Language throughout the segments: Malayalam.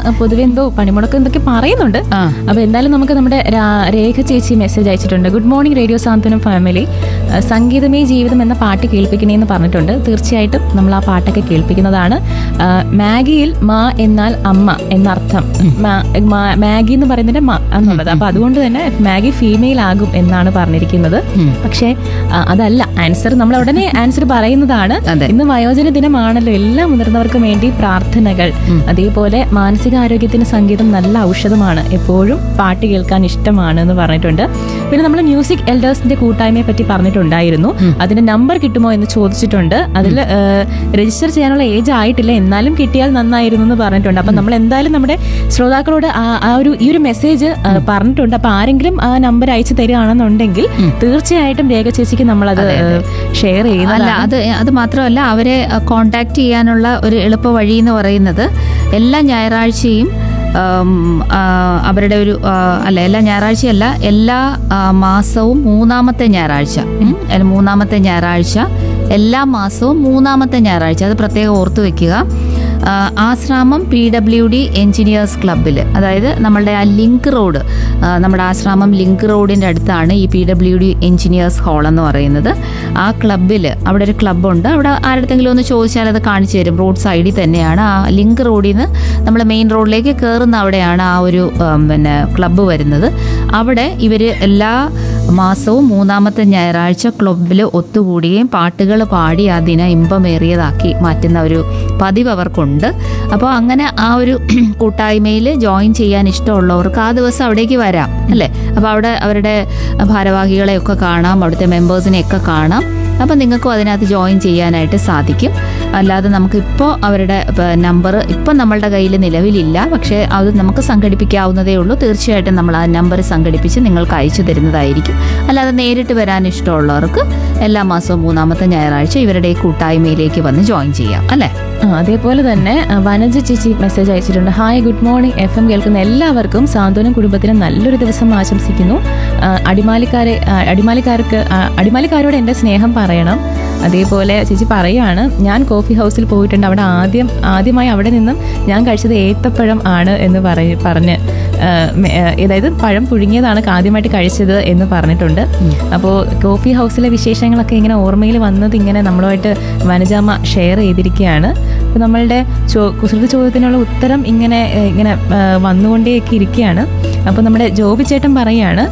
പൊതുവെ എന്തോ പണിമുടക്കം എന്തൊക്കെ പറയുന്നുണ്ട് ആ. അപ്പൊ എന്തായാലും നമുക്ക് നമ്മുടെ രാ- രേഖ ചേച്ചി മെസ്സേജ് അയച്ചിട്ടുണ്ട് good morning radio Santhwanam family അഹ് സംഗീതമേ ജീവിതം എന്ന പാട്ട് കേൾപ്പിക്കണേ എന്ന് പറഞ്ഞിട്ടുണ്ട് തീർച്ചയായിട്ടും നമ്മൾ ആ പാട്ടൊക്കെ കേൾപ്പിക്കുന്നതാണ് അഹ് മാഗിയിൽ മാ എന്നാൽ അമ്മ എന്നർത്ഥം മാ- മാ- മാഗി എന്ന് പറയുന്നതിന്റെ മ എന്നുള്ളത് അപ്പൊ അതുകൊണ്ട് തന്നെ മാഗി ഫീമെയിൽ ആകും എന്നാണ് പറഞ്ഞിരിക്കുന്നത് പക്ഷേ അഹ് അതല്ല ആൻസർ നമ്മൾ ഉടനെ ആൻസർ പറയുന്നതാണ് അതെ. ഇന്ന് വയോജന ദിനമാണല്ലോ എല്ലാ മുതിർന്നവർക്കും വേണ്ടി പ്രാർത്ഥനകൾ അതേപോലെ മാനസികാരോഗ്യത്തിന് സംഗീതം നല്ല ഔഷധമാണ് എപ്പോഴും പാട്ട് കേൾക്കാൻ ഇഷ്ടമാണ് എന്ന് പറഞ്ഞിട്ടുണ്ട് പിന്നെ നമ്മൾ മ്യൂസിക് എൽഡേഴ്സിന്റെ കൂട്ടായ്മയെ പറ്റി പറഞ്ഞിട്ടുണ്ടായിരുന്നു അതിന്റെ നമ്പർ കിട്ടുമോ എന്ന് ചോദിച്ചിട്ടുണ്ട് അതിൽ രജിസ്റ്റർ ചെയ്യാനുള്ള ഏജ് ആയിട്ടില്ല എന്നാലും കിട്ടിയാൽ നന്നായിരുന്നു എന്ന് പറഞ്ഞിട്ടുണ്ട് അപ്പൊ നമ്മൾ എന്തായാലും നമ്മുടെ ശ്രോതാക്കളോട് ആ- ആ ഒരു ഈ ഒരു മെസ്സേജ് പറഞ്ഞിട്ടുണ്ട് അപ്പൊ ആരെങ്കിലും ആ നമ്പർ അയച്ചു തരികയാണെന്നുണ്ടെങ്കിൽ തീർച്ചയായിട്ടും രേഖ ചേച്ചിക്ക് നമ്മളത് ഷെയർ അല്ല ചെയ്യുന്നതാണ് അത് അത് മാത്രമല്ല അവരെ കോണ്ടാക്ട് ചെയ്യാനുള്ള ഒരു എളുപ്പ വഴി എന്ന് പറയുന്നത് എല്ലാ ഞായറാഴ്ചയും ഉം, ആ, അവരുടെ ഒരു ആ, അല്ല എല്ലാ ഞായറാഴ്ചയല്ല എല്ലാ ആ, മാസവും മൂന്നാമത്തെ ഞായറാഴ്ച ഉം, അല്ല, മൂന്നാമത്തെ ഞായറാഴ്ച എല്ലാ മാസവും മൂന്നാമത്തെ ഞായറാഴ്ച അത് പ്രത്യേകം ഓർത്തു വെക്കുക ആ, Asramam P W D engineers ക്ലബിൽ അതായത് നമ്മളുടെ ആ ലിങ്ക് റോഡ് ആ, നമ്മുടെ ആശ്രാമം ലിങ്ക് റോഡിൻ്റെ അടുത്താണ് ഈ P W D engineers hall എന്ന് പറയുന്നത് ആ ക്ലബിൽ അവിടെ ഒരു ക്ലബ്ബുണ്ട് അവിടെ ആരുടെങ്കിലും ഒന്ന് ചോദിച്ചാൽ അത് കാണിച്ചു തരും റോഡ് സൈഡിൽ തന്നെയാണ് ആ ലിങ്ക് റോഡിൽ നിന്ന് നമ്മൾ മെയിൻ റോഡിലേക്ക് കയറുന്ന അവിടെയാണ് ആ ഒരു ഉം, പിന്നെ ക്ലബ്ബ് വരുന്നത് അവിടെ ഇവർ എല്ലാ മാസവും മൂന്നാമത്തെ ഞായറാഴ്ച ക്ലബിൽ ഒത്തുകൂടുകയും പാട്ടുകൾ പാടി ആ ദിനം ഇമ്പമേറിയതാക്കി മാറ്റുന്ന ഒരു പതിവ് അവർക്കുണ്ട് അപ്പോൾ അങ്ങനെ ആ ഒരു കൂട്ടായ്മയിൽ ജോയിൻ ചെയ്യാൻ ഇഷ്ടമുള്ളവർക്ക് ആ ദിവസം അവിടേക്ക് വരാം അല്ലേ അപ്പോൾ അവിടെ അവരുടെ ഭാരവാഹികളെയൊക്കെ കാണാം അവിടുത്തെ മെമ്പേഴ്സിനെയൊക്കെ കാണാം അപ്പം നിങ്ങൾക്കും അതിനകത്ത് ജോയിൻ ചെയ്യാനായിട്ട് സാധിക്കും അല്ലാതെ നമുക്ക് ഇപ്പോൾ അവരുടെ നമ്പർ ഇപ്പം നമ്മളുടെ കയ്യിൽ നിലവിലില്ല പക്ഷേ അത് നമുക്ക് സംഘടിപ്പിക്കാവുന്നതേ ഉള്ളൂ തീർച്ചയായിട്ടും നമ്മൾ ആ നമ്പർ സംഘടിപ്പിച്ച് നിങ്ങൾക്ക് അയച്ചു തരുന്നതായിരിക്കും അല്ലാതെ നേരിട്ട് വരാൻ ഇഷ്ടമുള്ളവർക്ക് എല്ലാ മാസവും മൂന്നാമത്തെ ഞായറാഴ്ച ഇവരുടെ ഈ കൂട്ടായ്മയിലേക്ക് വന്ന് ജോയിൻ ചെയ്യാം അല്ലേ ആ, അതേപോലെ തന്നെ ആ, വനജ ചേച്ചി മെസ്സേജ് അയച്ചിട്ടുണ്ട് hi good morning F M കേൾക്കുന്ന എല്ലാവർക്കും സാന്ത്വനം കുടുംബത്തിന് നല്ലൊരു ദിവസം ആശംസിക്കുന്നു ആ, അടിമാലിക്കാരെ ആ, അടിമാലിക്കാർക്ക് ആ, അടിമാലിക്കാരോട് എൻ്റെ സ്നേഹം പറയണം അതേപോലെ ചേച്ചി പറയുകയാണ് ഞാൻ കോഫി ഹൗസിൽ പോയിട്ടുണ്ട് അവിടെ ആദ്യം ആദ്യമായി അവിടെ നിന്നും ഞാൻ കഴിച്ചത് ഏത്തപ്പഴം ആണ് എന്ന് പറയ പറഞ്ഞ് ആ, മെ- ആ, അതായത് പഴം പുഴുങ്ങിയതാണ് ആദ്യമായിട്ട് കഴിച്ചത് എന്ന് പറഞ്ഞിട്ടുണ്ട് അപ്പോൾ കോഫി ഹൗസിലെ വിശേഷങ്ങളൊക്കെ ഇങ്ങനെ ഓർമ്മയിൽ വന്നത് ഇങ്ങനെ നമ്മളുമായിട്ട് വനജാമ ഷെയർ ചെയ്തിരിക്കുകയാണ് അപ്പോൾ നമ്മളുടെ ചോ കുസൃതി ചോദ്യത്തിനുള്ള ഉത്തരം ഇങ്ങനെ ഏഹ്, ഇങ്ങനെ ഏഹ്, വന്നുകൊണ്ടേയൊക്കെ ഇരിക്കുകയാണ് അപ്പോൾ നമ്മുടെ ജോബി ചേട്ടൻ പറയാണ്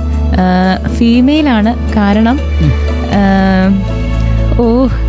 ഫീമെയിൽ ആണ് കാരണം ഏഹ്, ഓ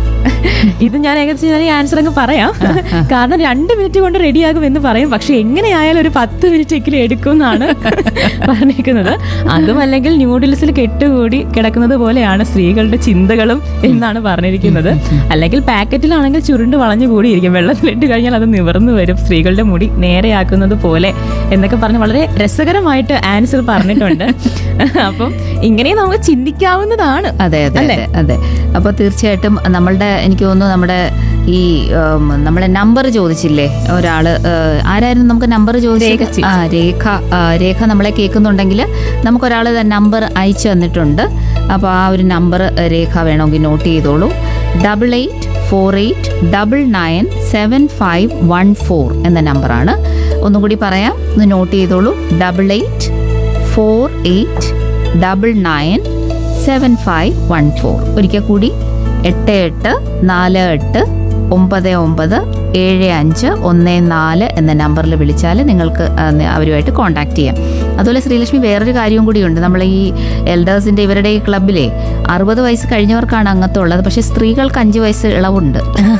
ഇത് ഞാൻ ഏകദേശം ഞാൻ ഈ ആൻസർ അങ്ങ് പറയാം കാരണം രണ്ട് മിനിറ്റ് കൊണ്ട് റെഡിയാകും എന്ന് പറയും പക്ഷെ എങ്ങനെയായാലും ഒരു പത്ത് മിനിറ്റ് എങ്കിലും എടുക്കും എന്നാണ് പറഞ്ഞിരിക്കുന്നത് അതും അല്ലെങ്കിൽ ന്യൂഡിൽസിൽ കെട്ടുകൂടി കിടക്കുന്നത് പോലെയാണ് സ്ത്രീകളുടെ ചിന്തകളും എന്നാണ് പറഞ്ഞിരിക്കുന്നത് അല്ലെങ്കിൽ പാക്കറ്റിലാണെങ്കിൽ ചുരുണ്ട് വളഞ്ഞു കൂടിയിരിക്കും വെള്ളത്തിലിട്ട് കഴിഞ്ഞാൽ അത് നിവർന്നു വരും സ്ത്രീകളുടെ മുടി നേരെയാക്കുന്നത് പോലെ എന്നൊക്കെ പറഞ്ഞ് വളരെ രസകരമായിട്ട് ആൻസർ പറഞ്ഞിട്ടുണ്ട് അപ്പം ഇങ്ങനെയും നമുക്ക് ചിന്തിക്കാവുന്നതാണ് അതെ അതെ അതെ അതെ അപ്പോൾ തീർച്ചയായിട്ടും നമ്മളുടെ എനിക്ക് തോന്നുന്നു നമ്മുടെ ഈ ഉം, നമ്മളെ നമ്പർ ചോദിച്ചില്ലേ ഒരാള് ഏഹ്, ആരായിരുന്നു നമുക്ക് നമ്പർ രേഖ ചോദിച്ചത് ചേച്ചി. ആ രേഖ ആ, രേഖ നമ്മളെ കേൾക്കുന്നുണ്ടെങ്കിൽ നമുക്കൊരാൾ നമ്പർ അയച്ചു തന്നിട്ടുണ്ട് അപ്പോൾ ആ ഒരു നമ്പർ രേഖ വേണമെങ്കിൽ നോട്ട് ചെയ്തോളൂ double eight four eight double nine seven five one four എന്ന നമ്പറാണ് ഒന്നുകൂടി പറയാം ഒന്ന് നോട്ട് ചെയ്തോളൂ double eight four eight double nine seven five one four ഒരിക്കൽ കൂടി എട്ട് എട്ട് നാല് എട്ട് ഒമ്പത് ഒമ്പത് ഏഴ് അഞ്ച് ഒന്ന് നാല് എന്ന നമ്പറിൽ വിളിച്ചാൽ നിങ്ങൾക്ക് ആ, ന- അവരുമായിട്ട് കോൺടാക്ട് ചെയ്യാം അതുപോലെ ശ്രീലക്ഷ്മി വേറൊരു കാര്യവും കൂടിയുണ്ട് നമ്മൾ ഈ എൽഡേഴ്സിന്റെ ഇവരുടെ ഈ ക്ലബിലെ അറുപത് വയസ്സ് കഴിഞ്ഞവർക്കാണ് അംഗത്വം ഉള്ളത് പക്ഷെ സ്ത്രീകൾക്ക് അഞ്ച് വയസ്സ് ഇളവുണ്ട്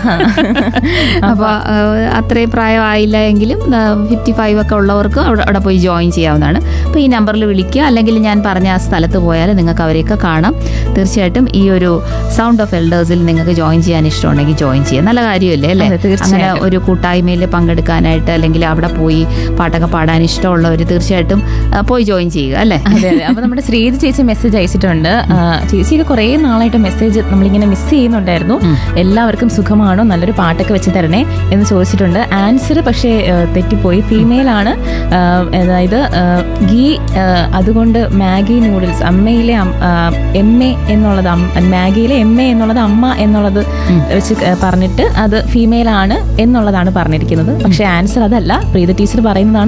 അപ്പോൾ അത്രയും പ്രായമായില്ല എങ്കിലും ഫിഫ്റ്റി ഫൈവ് ഒക്കെ ഉള്ളവർക്ക് അവിടെ അവിടെ പോയി ജോയിൻ ചെയ്യാവുന്നതാണ് അപ്പോൾ ഈ നമ്പറിൽ വിളിക്കുക അല്ലെങ്കിൽ ഞാൻ പറഞ്ഞ ആ സ്ഥലത്ത് പോയാൽ നിങ്ങൾക്ക് അവരെയൊക്കെ കാണാം തീർച്ചയായിട്ടും ഈ ഒരു സൗണ്ട് ഓഫ് എൽഡേഴ്സിൽ നിങ്ങൾക്ക് ജോയിൻ ചെയ്യാൻ ഇഷ്ടമുണ്ടെങ്കിൽ ജോയിൻ ചെയ്യാം നല്ല കാര്യമല്ലേ അല്ലേ അതെ, തീർച്ചയായിട്ടും. അങ്ങനെ ഒരു കൂട്ടായ്മയിൽ പങ്കെടുക്കാനായിട്ട് അല്ലെങ്കിൽ അവിടെ പോയി പാട്ടൊക്കെ പാടാൻ ഇഷ്ടമുള്ളവർ തീർച്ചയായിട്ടും ആ, പോയി ജോയിൻ ചെയ്യുക അല്ലേ അതെ അതെ അപ്പൊ നമ്മുടെ ശ്രീജി ചേച്ചി മെസ്സേജ് അയച്ചിട്ടുണ്ട് ആ, ചേച്ചിക്ക് കുറേ നാളായിട്ട് മെസ്സേജ് നമ്മളിങ്ങനെ മിസ് ചെയ്യുന്നുണ്ടായിരുന്നു എല്ലാവർക്കും സുഖമാണോ നല്ലൊരു പാട്ടൊക്കെ വെച്ച് തരണേ എന്ന് ചോദിച്ചിട്ടുണ്ട് ആൻസർ പക്ഷേ ആ, തെറ്റിപ്പോയി ഫീമെയിൽ ആണ് ആ, അതായത് ആ, ഗീ ആ, അതുകൊണ്ട് മാഗി നൂഡിൽസ് അമ്മയിലെ അം- ആ, എം എ എന്നുള്ളത് അം- മാഗിയിലെ എം എ എന്നുള്ളത് അമ്മ എന്നുള്ളത് വെച്ച് ക- പറഞ്ഞിട്ട് അത് ഫീമെയിൽ ആണ് എന്നുള്ളതാണ് പറഞ്ഞിരിക്കുന്നത് പക്ഷേ ആൻസർ അതല്ല പ്രീത ടീച്ചർ പറയുന്നതാണ്